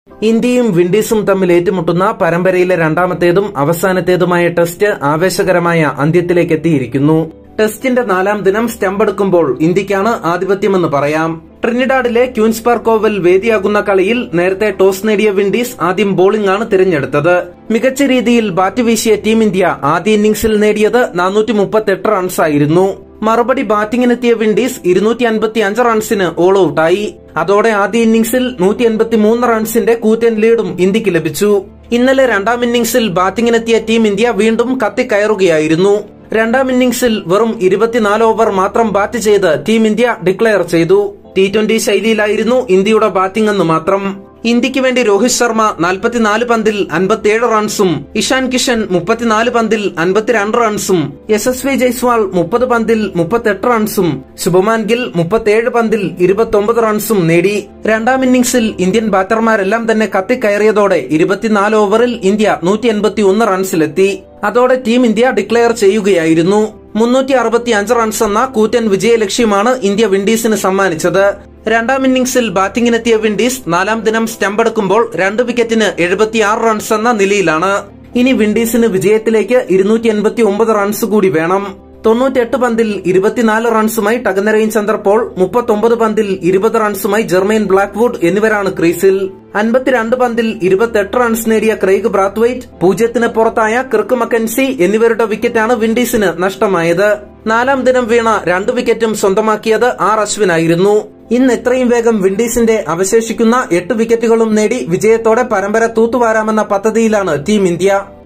ഇന്ത്യയും വിൻഡീസും തമ്മിൽ ഏറ്റുമുട്ടുന്ന പരമ്പരയിലെ രണ്ടാമത്തേതും അവസാനത്തേതുമായ ടെസ്റ്റ് ആവേശകരമായ അന്ത്യത്തിലേക്കെത്തിയിരിക്കുന്നു ടെസ്റ്റിന്റെ നാലാം ദിനം സ്റ്റമ്പെടുക്കുമ്പോൾ ഇന്ത്യക്കാണ് ആധിപത്യമെന്ന് പറയാം ട്രിനിഡാഡിലെ ക്യൂൻസ് പാർക്ക് ഓവൽ വേദിയാകുന്ന കളിയിൽ നേരത്തെ ടോസ് നേടിയ വിൻഡീസ് ആദ്യം ബോളിംഗ് ആണ് തിരഞ്ഞെടുത്തത് മികച്ച രീതിയിൽ ബാറ്റ് വീശിയ ടീം ഇന്ത്യ ആദ്യ ഇന്നിംഗ്സിൽ നേടിയത് നാനൂറ്റി മുപ്പത്തെട്ട് റൺസായിരുന്നു മറുപടി ബാറ്റിംഗിനെത്തിയ വിൻഡീസ് ഇരുന്നൂറ്റി അൻപത്തി അഞ്ച് റൺസിന് ഓൾ ഔട്ടായി അതോടെ ആദ്യ ഇന്നിംഗ്സിൽ നൂറ്റി എൺപത്തി മൂന്ന് റൺസിന്റെ കൂറ്റൻ ലീഡും ഇന്ത്യക്ക് ലഭിച്ചു ഇന്നലെ രണ്ടാം ഇന്നിംഗ്സിൽ ബാറ്റിംഗിനെത്തിയ ടീം ഇന്ത്യ വീണ്ടും കത്തിക്കയറുകയായിരുന്നു രണ്ടാം ഇന്നിംഗ്സിൽ വെറും ഇരുപത്തിനാല് ഓവർ മാത്രം ബാറ്റ് ചെയ്ത് ടീം ഇന്ത്യ ഡിക്ലെയർ ചെയ്തു ടി ട്വന്റി ശൈലിയിലായിരുന്നു ഇന്ത്യയുടെ ബാറ്റിംഗ് എന്ന് മാത്രം ഇന്ത്യക്ക് വേണ്ടി രോഹിത് ശർമ്മ നാൽപ്പത്തിനാല് പന്തിൽ അൻപത്തിയേഴ് റൺസും ഇഷാൻ കിഷൻ മുപ്പത്തിനാല് പന്തിൽ അൻപത്തിരണ്ട് റൺസും യശസ്വി ജയ്സ്വാൾ മുപ്പത് പന്തിൽ മുപ്പത്തെട്ട് റൺസും ശുഭമാൻ ഗിൽ മുപ്പത്തിയേഴ് പന്തിൽ ഇരുപത്തൊമ്പത് റൺസും നേടി രണ്ടാം ഇന്നിംഗ്സിൽ ഇന്ത്യൻ ബാറ്റർമാരെല്ലാം തന്നെ കത്തിക്കയറിയതോടെ ഇരുപത്തിനാല് ഓവറിൽ ഇന്ത്യ നൂറ്റി എൺപത്തി ഒന്ന് റൺസിലെത്തി അതോടെ ടീം ഇന്ത്യ ഡിക്ലെയർ ചെയ്യുകയായിരുന്നു മുന്നൂറ്റി അറുപത്തി അഞ്ച് റൺസ് എന്ന കൂറ്റൻ വിജയലക്ഷ്യമാണ് ഇന്ത്യ വിൻഡീസിന് സമ്മാനിച്ചത് രണ്ടാം ഇന്നിംഗ്സിൽ ബാറ്റിംഗിനെത്തിയ വിൻഡീസ് നാലാം ദിനം സ്റ്റമ്പെടുക്കുമ്പോൾ രണ്ട് വിക്കറ്റിന് എഴുപത്തിയാറ് റൺസ് എന്ന നിലയിലാണ് ഇനി വിൻഡീസിന് വിജയത്തിലേക്ക് ഇരുന്നൂറ്റി എൺപത്തി ഒമ്പത് റൺസ് കൂടി വേണം തൊണ്ണൂറ്റെട്ട് പന്തിൽ ഇരുപത്തിനാല് റൺസുമായി ടകനരയിൻ ചന്ദ്രപോൾ മുപ്പത്തൊമ്പത് പന്തിൽ ഇരുപത് റൺസുമായി ജെർമൈൻ ബ്ലാക്ക്വുഡ് എന്നിവരാണ് ക്രീസിൽ അൻപത്തിരണ്ട് പന്തിൽ ഇരുപത്തെട്ട് റൺസ് നേടിയ ക്രെയ്ഗ് ബ്രാത്വൈറ്റ് പൂജ്യത്തിന് പുറത്തായ കിർക്ക് മക്കൻസി എന്നിവരുടെ വിക്കറ്റാണ് വിൻഡീസിന് നഷ്ടമായത് നാലാം ദിനം വീണ രണ്ട് വിക്കറ്റും സ്വന്തമാക്കിയത് ആർ അശ്വിനായിരുന്നു ഇന്ന് എത്രയും വേഗം വിൻഡീസിന്റെ അവശേഷിക്കുന്ന എട്ട് വിക്കറ്റുകളും നേടി വിജയത്തോടെ പരമ്പര തൂത്തുവാരാമെന്ന പദ്ധതിയിലാണ് ടീം ഇന്ത്യ